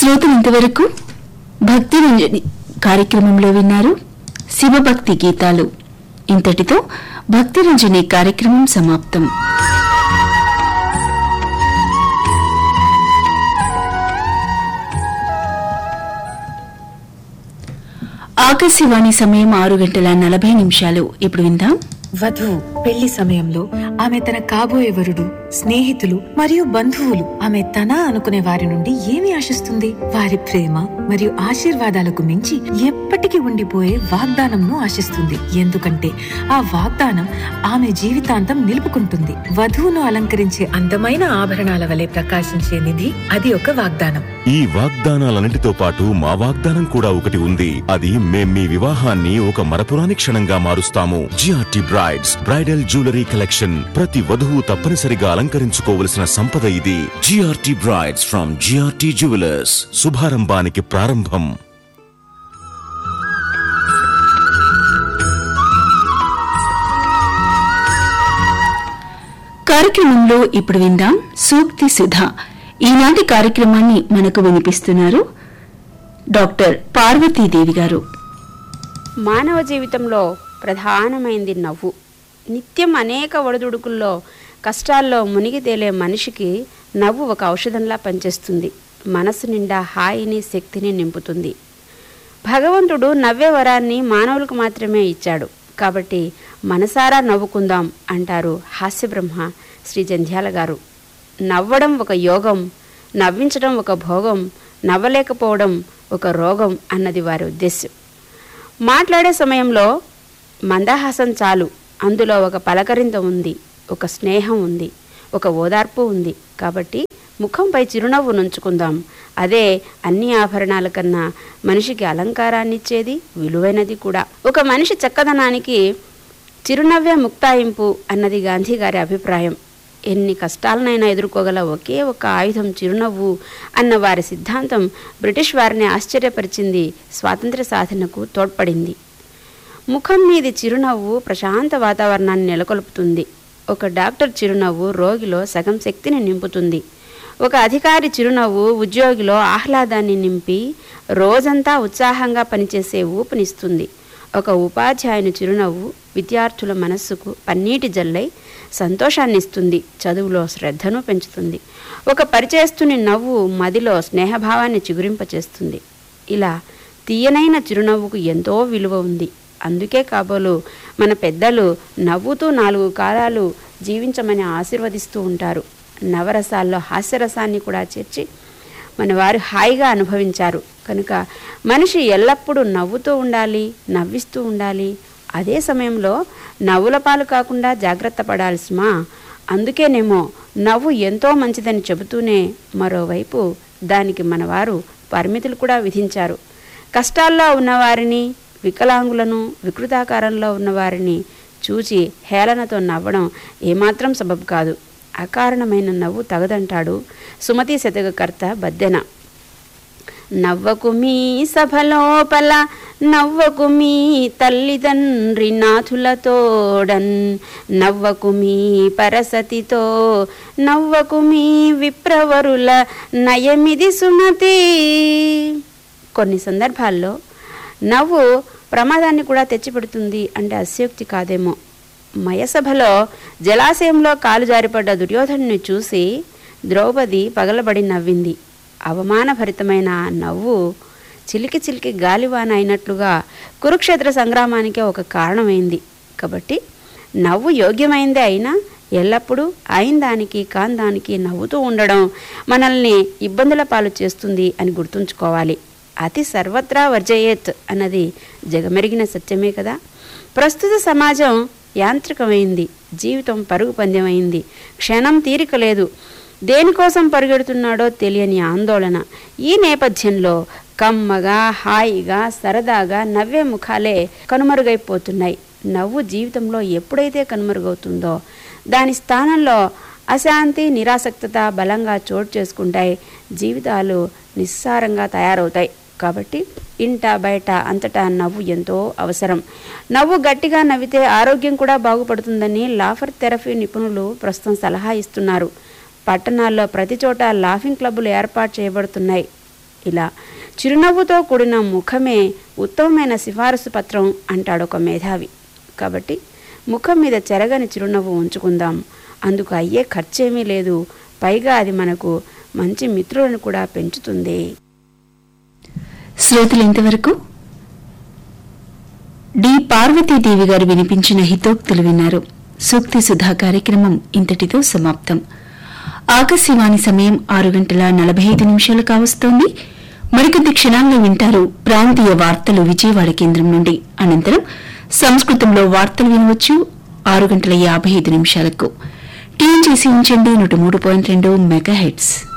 శ్రోతలు ఇంతవరకు భక్తి రంజని కార్యక్రమంలో విన్నారు శివభక్తి గీతాలు ఇంతటితో భక్తి రంజని కార్యక్రమం సమాప్తం ఆకాశవాణి సమయం ఆరు గంటల నలభై నిమిషాలు ఇప్పుడు విందాం వధువు పెళ్లి సమయంలో ఆమె తన కాబోయే వరుడు స్నేహితులు మరియు బంధువులు ఆమె తన అనుకునే వారి నుండి ఏమి ఆశిస్తుంది వారి ప్రేమ మరియు ఆశీర్వాదాలకు మించి ఎప్పటికీ ఉండిపోయే వాగ్దానంను ఆశిస్తుంది ఎందుకంటే ఆ వాగ్దానం ఆమె జీవితాంతం నిలుపుకుంటుంది వధువును అలంకరించే అందమైన ఆభరణాల వలె ప్రకాశించే నిధి అది ఒక వాగ్దానం ఈ వాగ్దానాలన్నిటితో పాటు మా వాగ్దానం కూడా ఒకటి ఉంది అది మేం మీ వివాహాన్ని ఒక మరపురాని క్షణంగా మారుస్తాము GRT brides bridal jewellery collection ప్రతి వధువు తప్పనిసరిగా అలంకరించుకోవలసిన సంపద ఇది GRT brides from GRT jewellers శుభారంభానికి ప్రారంభం కార్యక్రమంలో ఇప్పుడు విందాం సూక్తి సుధ ఈనాటి కార్యక్రమాన్ని మనకు వినిపిస్తున్నారు డాక్టర్ పార్వతీదేవి గారు మానవ జీవితంలో ప్రధానమైంది నవ్వు నిత్యం అనేక ఒడిదుడుకుల్లో కష్టాల్లో మునిగి తేలే మనిషికి నవ్వు ఒక ఔషధంలా పనిచేస్తుంది మనసు నిండా హాయిని శక్తిని నింపుతుంది భగవంతుడు నవ్వే వరాన్ని మానవులకు మాత్రమే ఇచ్చాడు కాబట్టి మనసారా నవ్వుకుందాం అంటారు హాస్యబ్రహ్మ శ్రీ జంధ్యాల గారు నవ్వడం ఒక యోగం నవ్వించడం ఒక భోగం నవ్వలేకపోవడం ఒక రోగం అన్నది వారి ఉద్దేశ్యం మాట్లాడే సమయంలో మందహాసం చాలు అందులో ఒక పలకరింత ఉంది ఒక స్నేహం ఉంది ఒక ఓదార్పు ఉంది కాబట్టి ముఖంపై చిరునవ్వు నుంచుకుందాం అదే అన్ని ఆభరణాల కన్నా మనిషికి అలంకారాన్ని ఇచ్చేది విలువైనది కూడా ఒక మనిషి చక్కదనానికి చిరునవ్వే ముక్తాయింపు అన్నది గాంధీ గారి అభిప్రాయం ఎన్ని కష్టాలనైనా ఎదుర్కోగల ఒకే ఒక ఆయుధం చిరునవ్వు అన్న వారి సిద్ధాంతం బ్రిటిష్ వారిని ఆశ్చర్యపరిచింది స్వాతంత్ర్య సాధనకు తోడ్పడింది ముఖం మీది చిరునవ్వు ప్రశాంత వాతావరణాన్ని నెలకొల్పుతుంది ఒక డాక్టర్ చిరునవ్వు రోగిలో సగం శక్తిని నింపుతుంది ఒక అధికారి చిరునవ్వు ఉద్యోగిలో ఆహ్లాదాన్ని నింపి రోజంతా ఉత్సాహంగా పనిచేసే ఊపునిస్తుంది ఒక ఉపాధ్యాయుని చిరునవ్వు విద్యార్థుల మనస్సుకు పన్నీటి జల్లై సంతోషాన్ని ఇస్తుంది చదువులో శ్రద్ధను పెంచుతుంది ఒక పరిచేస్తుని నవ్వు మదిలో స్నేహభావాన్ని చిగురింపచేస్తుంది ఇలా తీయనైన చిరునవ్వుకు ఎంతో విలువ ఉంది అందుకే కాబోలు మన పెద్దలు నవ్వుతూ నాలుగు కాలాలు జీవించమని ఆశీర్వదిస్తూ ఉంటారు నవరసాల్లో హాస్యరసాన్ని కూడా చేర్చి మన వారు హాయిగా అనుభవించారు కనుక మనిషి ఎల్లప్పుడూ నవ్వుతూ ఉండాలి నవ్విస్తూ ఉండాలి అదే సమయంలో నవ్వుల పాలు కాకుండా జాగ్రత్త పడాల్సిమా అందుకేనేమో నవ్వు ఎంతో మంచిదని చెబుతూనే మరోవైపు దానికి మనవారు పరిమితులు కూడా విధించారు కష్టాల్లో ఉన్నవారిని వికలాంగులను వికృతాకారంలో ఉన్నవారిని చూచి హేళనతో నవ్వడం ఏమాత్రం సబబు కాదు అకారణమైన నవ్వు తగదంటాడు సుమతి శతకకర్త బద్దెన నవ్వకు మీ సభలోపల నవ్వకు మీ తల్లిదండ్రి నాథులతోడన్ నవ్వకు మీ పరసతితో నవ్వకు మీ విప్రవరుల నయమిది సుమతి కొన్ని సందర్భాల్లో నవ్వు ప్రమాదాన్ని కూడా తెచ్చిపెడుతుంది అంటే అస్యోక్తి కాదేమో మయసభలో జలాశయంలో కాలు జారిపడ్డ దుర్యోధనుని చూసి ద్రౌపది పగలబడి నవ్వింది అవమానభరితమైన ఆ నవ్వు చిలికి చిలికి గాలివాన అయినట్లుగా కురుక్షేత్ర సంగ్రామానికే ఒక కారణమైంది కాబట్టి నవ్వు యోగ్యమైందే అయినా ఎల్లప్పుడూ అయిన దానికి కాని దానికి నవ్వుతూ ఉండడం మనల్ని ఇబ్బందుల పాలు చేస్తుంది అని గుర్తుంచుకోవాలి అతి సర్వత్రా వర్జయేత్ అన్నది జగమెరిగిన సత్యమే కదా ప్రస్తుత సమాజం యాంత్రికమైంది జీవితం పరుగు పందెమైంది క్షణం తీరిక లేదు దేనికోసం పరిగెడుతున్నాడో తెలియని ఆందోళన ఈ నేపథ్యంలో కమ్మగా హాయిగా సరదాగా నవ్వే ముఖాలే కనుమరుగైపోతున్నాయి నవ్వు జీవితంలో ఎప్పుడైతే కనుమరుగవుతుందో దాని స్థానంలో అశాంతి నిరాసక్తత బలంగా చోటు చేసుకుంటాయి జీవితాలు నిస్సారంగా తయారవుతాయి కాబట్టి ఇంట బయట అంతటా నవ్వు ఎంతో అవసరం నవ్వు గట్టిగా నవ్వితే ఆరోగ్యం కూడా బాగుపడుతుందని లాఫర్ థెరపీ నిపుణులు ప్రస్తుతం సలహా ఇస్తున్నారు పట్టణాల్లో ప్రతి చోట లాఫింగ్ క్లబ్బులు ఏర్పాటు చేయబడుతున్నాయి ఇలా చిరునవ్వుతో కూడిన ముఖమే ఉత్తమమైన సిఫారసు పత్రం అంటాడు ఒక మేధావి కాబట్టి ముఖం మీద చెరగని చిరునవ్వు ఉంచుకుందాం అందుకు అయ్యే ఖర్చేమీ లేదు పైగా అది మనకు మంచి మిత్రులను కూడా పెంచుతుంది శ్రోతలు ఇంతవరకు డి పార్వతీదేవి గారు వినిపించిన హితోక్తులు విన్నారు సూక్తి సుధా కార్యక్రమం ఇంతటితో సమాప్తం ఆకాశవాణి సమయం ఆరు గంటల నలభై ఐదు నిమిషాలు కావస్తోంది మరికొద్ది క్షణాల్లో వింటారు ప్రాంతీయ వార్తలు విజయవాడ కేంద్రం నుండి అనంతరం సంస్కృతంలో వార్తలు వినవచ్చు ఆరు గంటల యాభై ఐదు నిమిషాలకు ట్యూన్ చేసి ఉంచండి నూట మూడు పాయింట్ రెండు మెగా హెడ్స్